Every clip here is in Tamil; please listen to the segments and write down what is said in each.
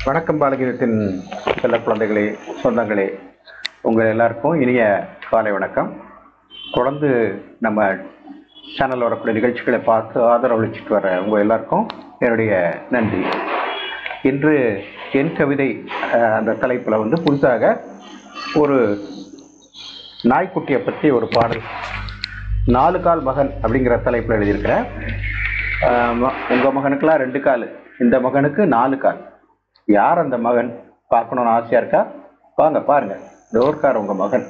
வணக்கம் பாலகீதத்தின் செல்ல குழந்தைகளே சொந்தங்களே உங்கள் எல்லாருக்கும் இனிய காலை வணக்கம் தொடர்ந்து நம்ம சேனலில் வரக்கூடிய நிகழ்ச்சிகளை பார்த்து ஆதரவளிச்சுட்டு வர உங்கள் எல்லாருக்கும் என்னுடைய நன்றி இன்று என் கவிதை அஹ், அந்த தலைப்பில் வந்து புதுசாக ஒரு நாய்க்குட்டியை பற்றி ஒரு பாடல் நாலு கால் மகன் அப்படிங்கிற தலைப்பில் எழுதியிருக்கிறேன் உங்கள் மகனுக்கெல்லாம் ரெண்டு கால் இந்த மகனுக்கு நாலு கால் யார் அந்த மகன் பார்க்கணும்னு ஆசையாக இருக்கா வாங்க பாருங்க டோர்கார் உங்கள் மகன்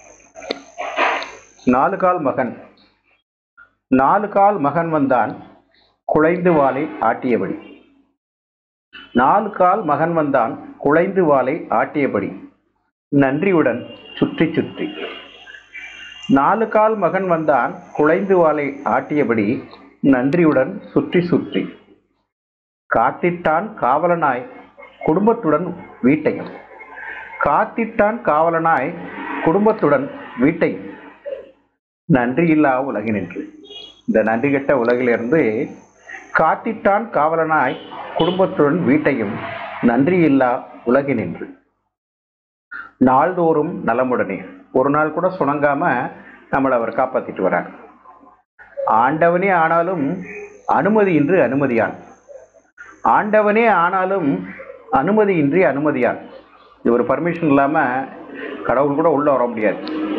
நாலு கால் மகன் நாலு கால் மகன் வந்தான் குழைந்து வாளை ஆட்டியபடி நாலு கால் மகன் வந்தான் குழைந்து வாளை ஆட்டியபடி நன்றியுடன் சுற்றி சுற்றி நாலு கால் மகன் வந்தான் குழைந்து வாளை ஆட்டியபடி நன்றியுடன் சுற்றி சுற்றி காத்திட்டான் காவலனாய் குடும்பத்துடன் வீட்டையும் காத்திட்டான் காவலனாய் குடும்பத்துடன் வீட்டையும் நன்றியில்லா உலகினின்று இந்த நன்றி கெட்ட உலகிலிருந்து காத்திட்டான் காவலனாய் குடும்பத்துடன் வீட்டையும் நன்றியில்லா உலகினின்று நாள்தோறும் நலமுடனே ஒரு நாள் கூட சுணங்காம நம்மளை அவர் காப்பாத்திட்டு வரார் ஆண்டவனே ஆனாலும் அனுமதியின்றி அனுமதியான் ஆண்டவனே ஆனாலும் அனுமதியின்றி அனுமதியான் இது ஒரு பர்மிஷன் இல்லாம கடவுள் கூட உள்ள வர முடியாது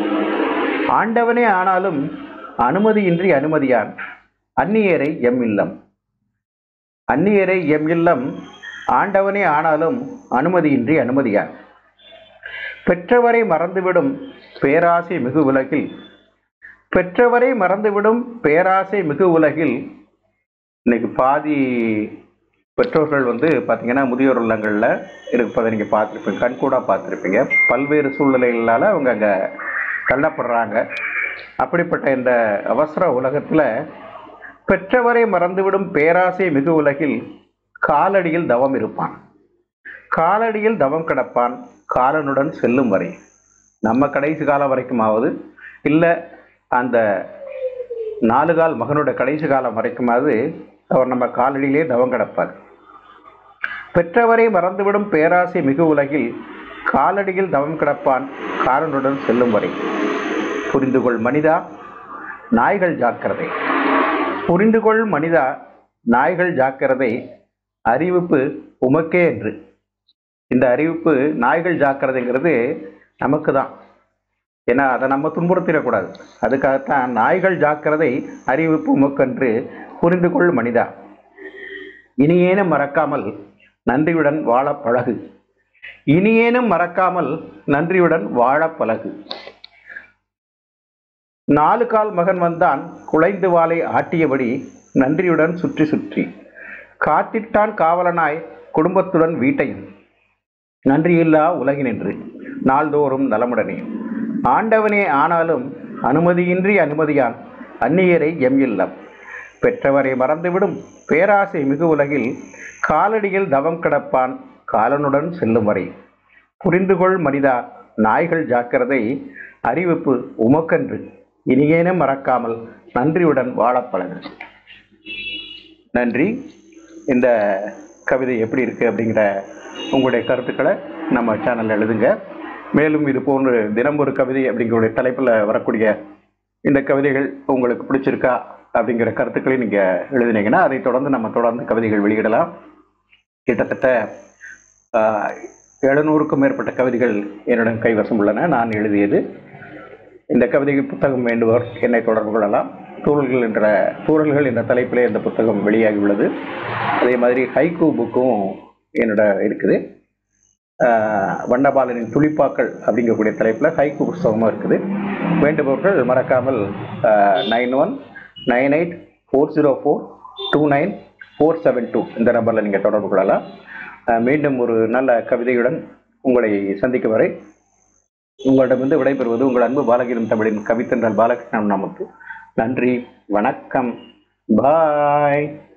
ஆண்டவனே ஆனாலும் அனுமதியின்றி அனுமதியான் அந்நியரை எம் இல்லம் அந்நியரை எம் இல்லம் ஆண்டவனே ஆனாலும் அனுமதியின்றி அனுமதியான் பெற்றவரை மறந்துவிடும் பேராசை மிகு உலகில் பெற்றவரை மறந்துவிடும் பேராசை மிகு உலகில் இன்னைக்கு பாதி பெற்றோர்கள் வந்து பார்த்தீங்கன்னா முதியோர் இல்லங்களில் இருப்பதை நீங்கள் பார்த்துருப்பீங்க கண்கூடாக பார்த்துருப்பீங்க பல்வேறு சூழ்நிலைகளால் அவங்க அங்கே தள்ளப்படுறாங்க அப்படிப்பட்ட இந்த அவசர உலகத்தில் பெற்றவரை மறந்துவிடும் பேராசை மிகு உலகில் காலடியில் தவம் இருப்பான் காலடியில் தவம் கிடப்பான் காலனுடன் செல்லும் வரை நம்ம கடைசி காலம் வரைக்குமாவது இல்லை அந்த நாலு கால் மகனோட கடைசி காலம் வரைக்குமாவது அவர் நம்ம காலடியிலே தவம் கிடப்பார் பெற்றவரை மறந்துவிடும் பேராசை மிகு உலகில் காலடியில் தவம் கிடப்பான் காலனுடன் செல்லும் வரை புரிந்து கொள் மனிதா நாய்கள் ஜாக்கிரதை புரிந்து கொள் மனிதா நாய்கள் ஜாக்கிரதை அறிவிப்பு உமக்கே என்று இந்த அறிவிப்பு நாய்கள் ஜாக்கிரதைங்கிறது நமக்கு தான் ஏன்னா அதை நம்ம துன்புறுத்திடக்கூடாது அதுக்காகத்தான் நாய்கள் ஜாக்கிரதை அறிவிப்பு உமக்கென்று புரிந்து கொள் மனிதா இனியேனும் மறக்காமல் நன்றியுடன் வாழ பழகு இனியேனும் மறக்காமல் நன்றியுடன் வாழ பழகு நாலு கால் மகன் வந்தான் குலைந்து வாளை ஆட்டியபடி நன்றியுடன் சுற்றி சுற்றி காத்திட்டான் காவலனாய் குடும்பத்துடன் வீட்டையும் நன்றியில்லா உலகினின்று நாள்தோறும் நலமுடனே ஆண்டவனே ஆனாலும் அனுமதியின்றி அனுமதியான் அந்நியரை எம் இல்லம் பெற்றவரை மறந்துவிடும் பேராசை மிகு உலகில் காலடியில் தவம் கிடப்பான் காலனுடன் செல்லும் வரை புரிந்து கொள் மனிதா நாய்கள் ஜாக்கிரதை அறிவிப்பு உமக்கன்று இனியேனும் மறக்காமல் நன்றியுடன் வாழப் பழகு நன்றி இந்த கவிதை எப்படி இருக்கு அப்படிங்கிற உங்களுடைய கருத்துக்களை நம்ம சேனல்ல எழுதுங்க மேலும் இது போன்று தினம் ஒரு கவிதை அப்படிங்கிற தலைப்பில் வரக்கூடிய இந்த கவிதைகள் உங்களுக்கு பிடிச்சிருக்கா அப்படிங்கிற கருத்துக்களை நீங்க எழுதினீங்கன்னா அதை தொடர்ந்து நம்ம தொடர்ந்து கவிதைகள் வெளியிடலாம் கிட்டத்தட்ட ஆஹ், எழுநூறுக்கும் மேற்பட்ட கவிதைகள் என்னுடன் கைவசம் உள்ளன நான் எழுதியது இந்த கவிதை புத்தகம் வேண்டுவோர் என்னை தொடர்பு கொள்ளலாம் தூரல்கள் என்ற தூரல்கள் என்ற தலைப்பிலே இந்த புத்தகம் வெளியாகி உள்ளது அதே மாதிரி ஹைக்கூ புக்கும் என்னோட இருக்குது ஆஹ் வண்ணபாலனின் துளிப்பாக்கள் அப்படிங்கக்கூடிய தலைப்பில் ஹைக்கூ புஸ்தகமும் இருக்குது வேண்டுபவர்கள் மறக்காமல் nine one nine eight four zero four two nine four seven two இந்த நம்பரில் நீங்கள் தொடர்பு கொள்ளலாம் ஆஹ் மீண்டும் ஒரு நல்ல கவிதையுடன் உங்களை சந்திக்கும் வரை உங்களிடமிருந்து விடைபெறுவது உங்கள் அன்பு பாலகீதம் தமிழின் கவித்தன்றல் பாலகிருஷ்ணன் நமக்கு நன்றி வணக்கம் பாய்